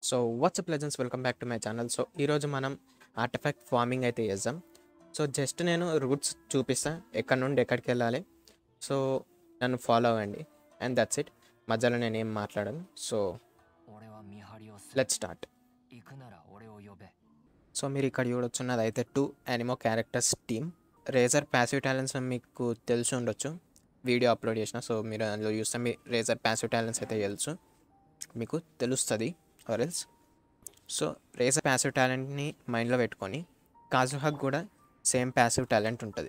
so what's up legends welcome back to my channel so ఈరోజు మనం artefact farming అయితే చేద్దాం సో జస్ట్ నేను రూట్స్ చూపిస్తా ఎక్కడి నుండి ఎక్కడికి వెళ్ళాలి సో నన్ను ఫాలో అవ్వండి అండ్ దట్స్ ఇట్ మధ్యలో నేను ఏం మాట్లాడను సో 俺は見張りをする లెట్ స్టార్ట్ 行くなら俺を呼べ సో మీరు ఇక్కడ చూడొచ్చున్నది అయితే two Anemo characters team Razor passive talents మీకు తెలిసి ఉండొచ్చు వీడియో అప్లోడ్ చేసిన సో మీరు అందులో చూస్తే మీ రేజర్ ప్యాసివ్ టాలెంట్స్ అయితే తెలుసు మీకు తెలుస్తుంది ఆర్ఎల్స్ సో రేజర్ ప్యాసివ్ టాలెంట్ని మైండ్లో పెట్టుకొని కాజుహాక్ కూడా సేమ్ ప్యాసివ్ టాలెంట్ ఉంటుంది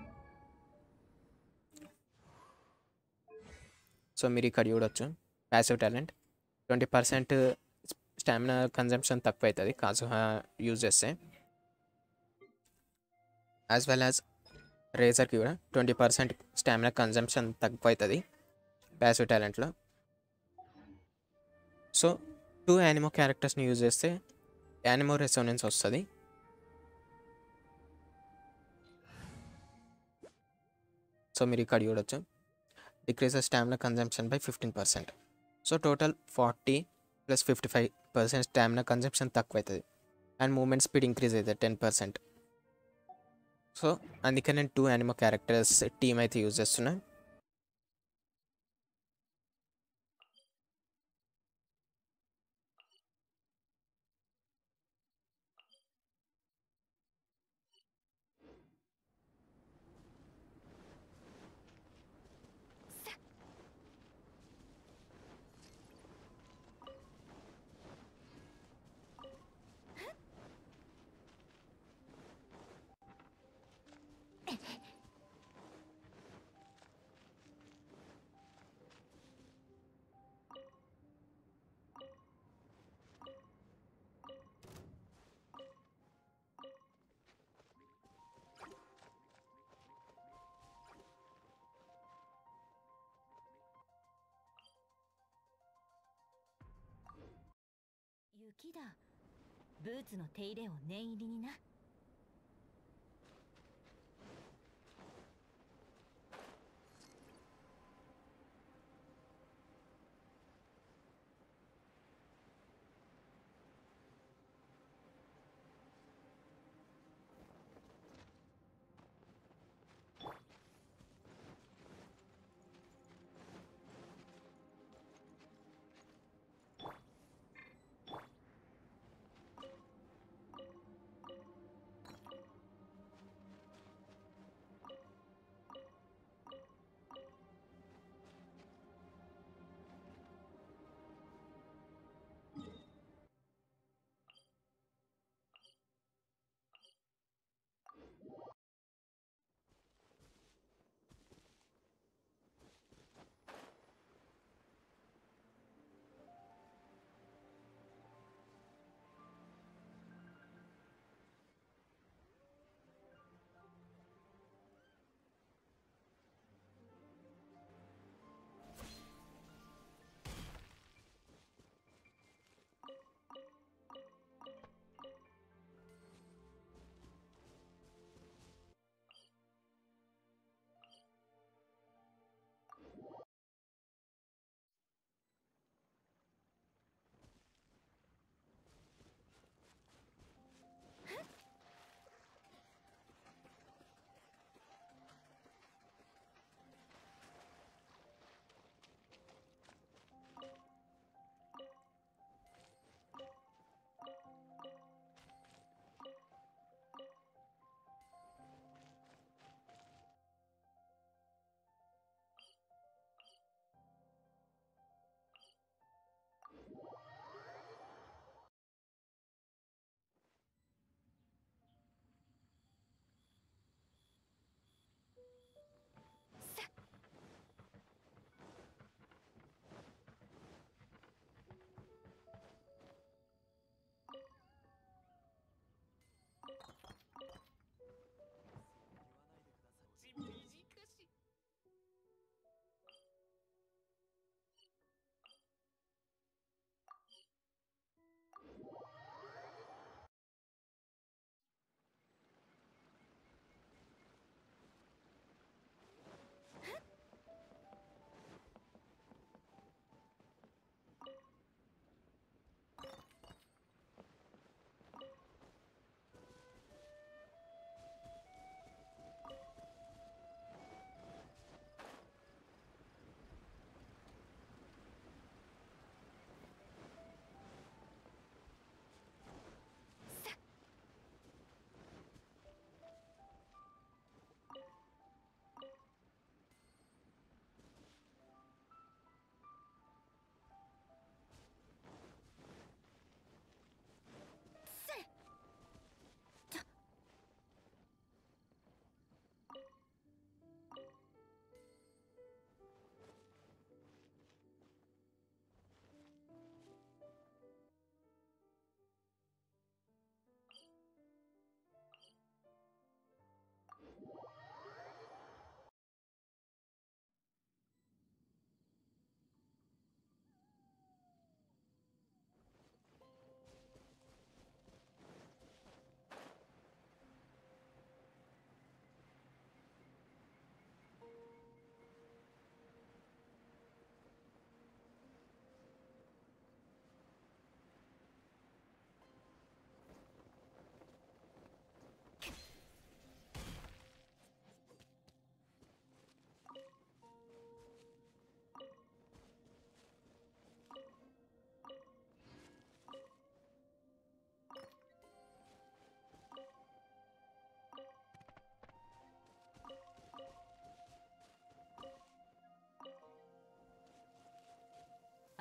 సో మీరు ఇక్కడ చూడొచ్చు passive talent twenty percent stamina consumption తక్కువ అవుతుంది కాజుహా యూజ్ చేస్తే యాజ్ వెల్ యాజ్ రేజర్కి కూడా ట్వంటీ పర్సెంట్ స్టామినా కన్జంప్షన్ తక్కువ అవుతుంది ప్యాసివ్ టాలెంట్లో సో టూ యానిమో క్యారెక్టర్స్ని యూజ్ చేస్తే యానిమో రెసోనెన్స్ వస్తుంది సో మీరు ఇక్కడ చూడొచ్చు decrease stamina consumption by fifteen percent so total forty plus fifty five percent stamina consumption తక్కువ అవుతుంది అండ్ మూమెంట్ స్పీడ్ ఇంక్రీజ్ అవుతుంది టెన్ పర్సెంట్ సో అందుకే నేను టూ యానిమో క్యారెక్టర్స్ టీమ్ అయితే యూజ్ చేస్తున్నా 「雪だブーツの手入れを念入りにな」 「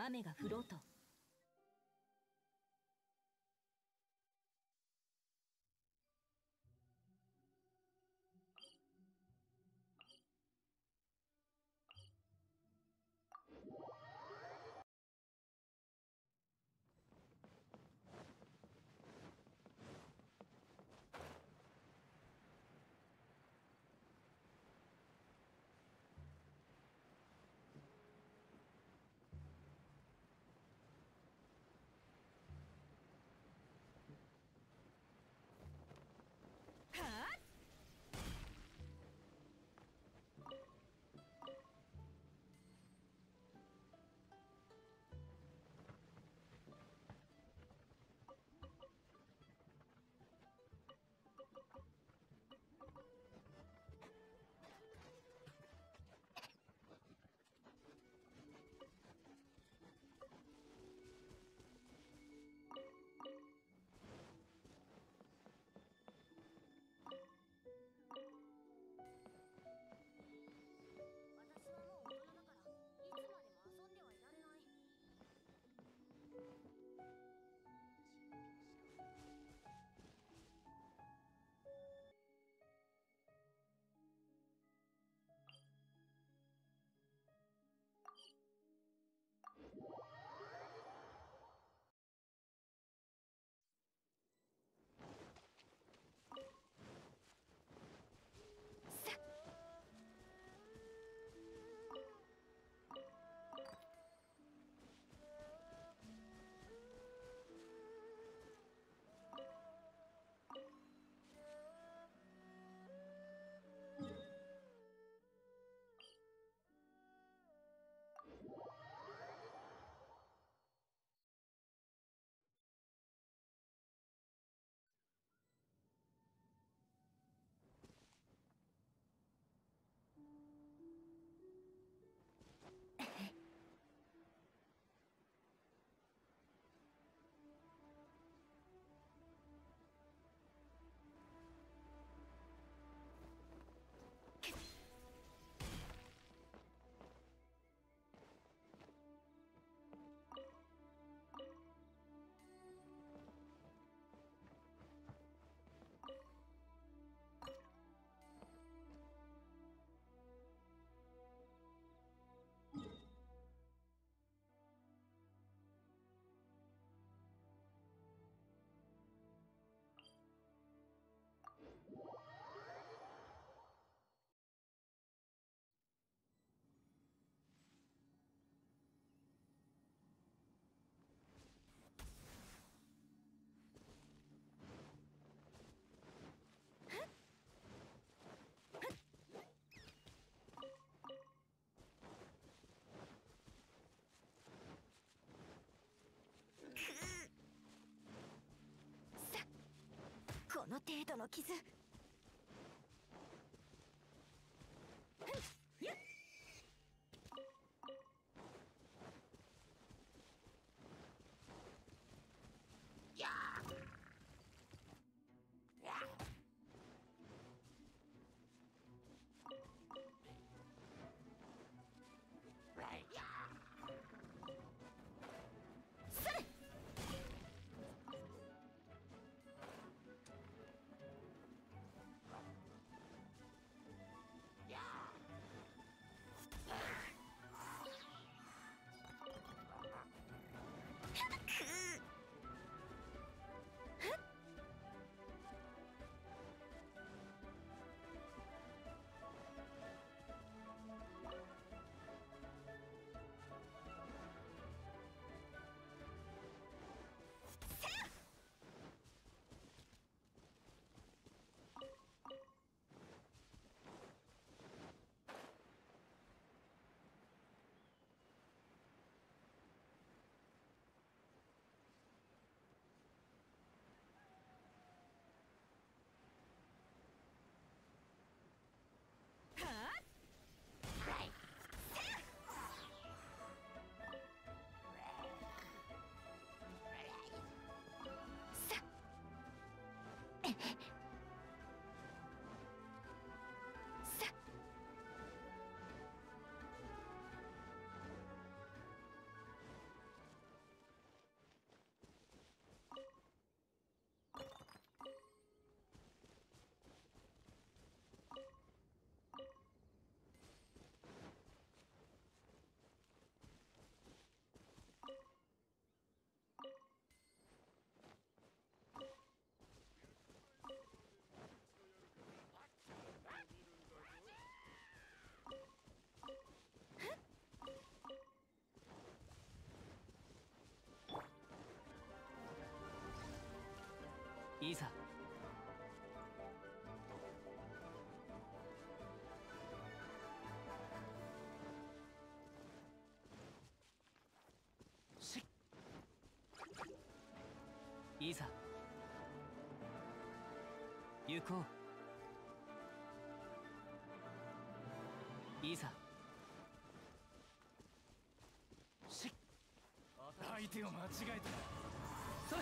雨が降ろうと私はもう大人だからいつまでも遊んではいられないこの程度の傷いざしっいざ行こういざしっ相手を間違えたそれ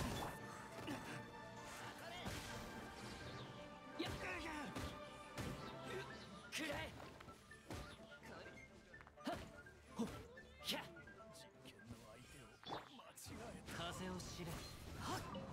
やっくらえはっほっひゃ実験の相手を間違え風を知れはっ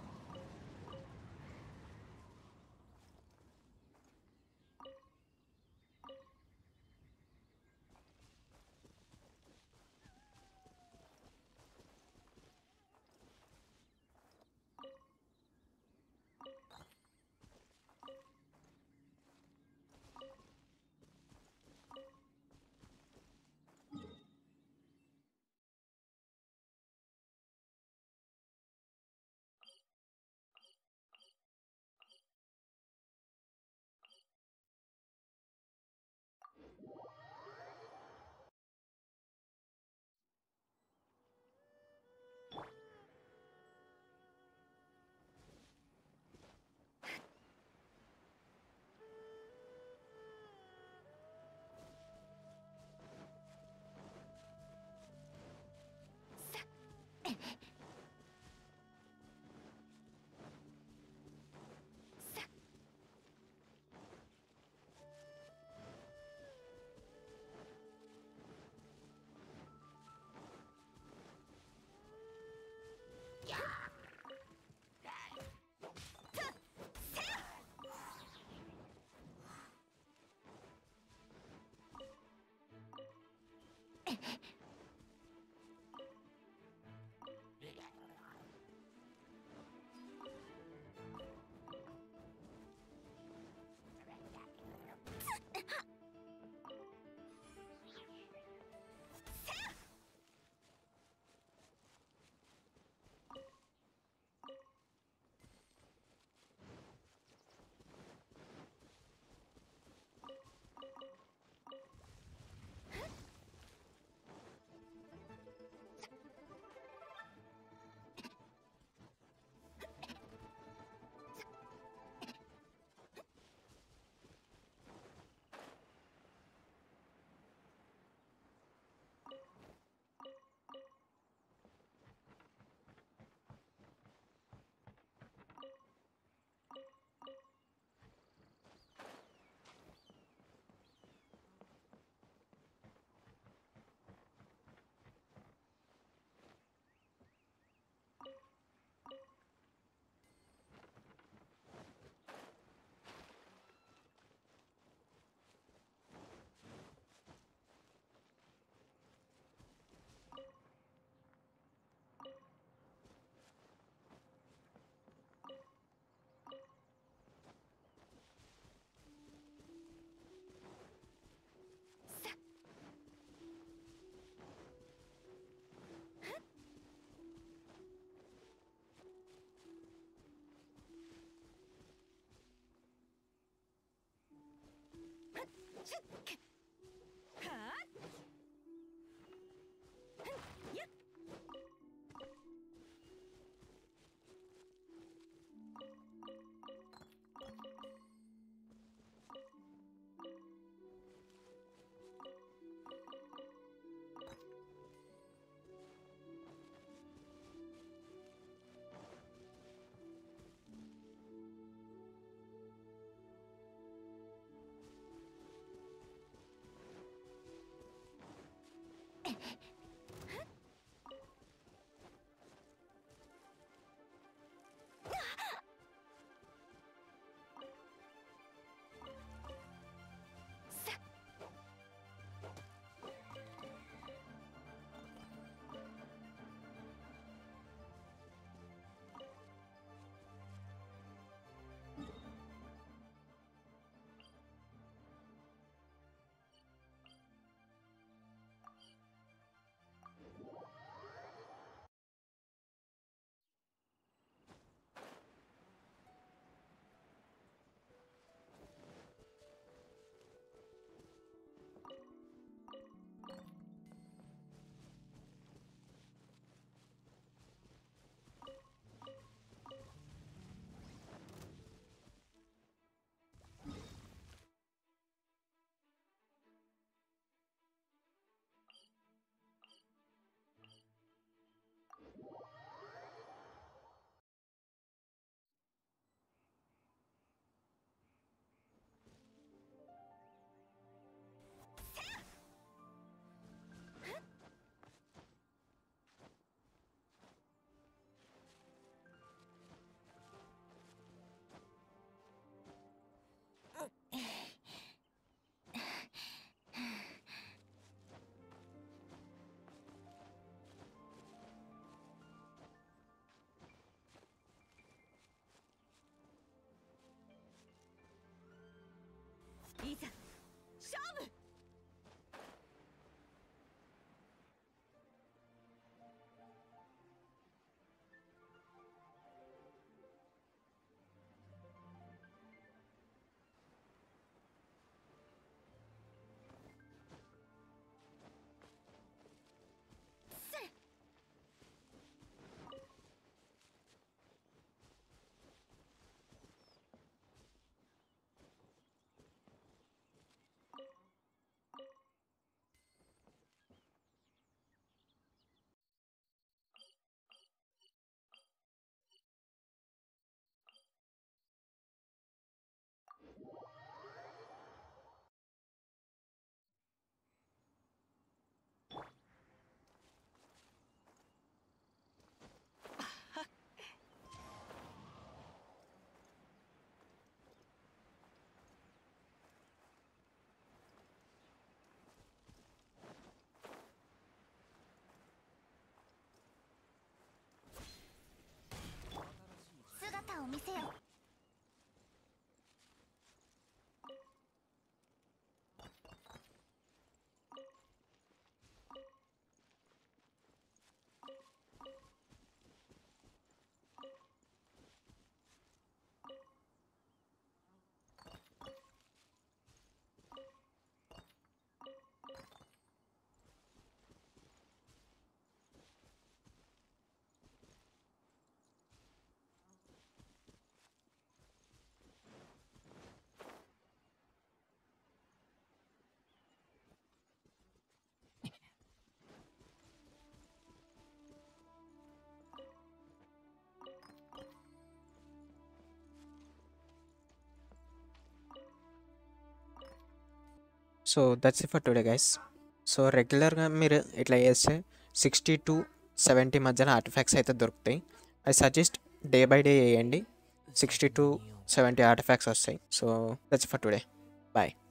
so that's for today guys so రెగ్యులర్గా మీరు ఇట్లా చేస్తే సిక్స్టీ టు సెవెంటీ మధ్యన ఆర్టిఫాక్ట్స్ అయితే దొరుకుతాయి I suggest day by day చేయండి సిక్స్టీ టు సెవెంటీ ఆర్టిఫాక్ట్స్ వస్తాయి so that's for today bye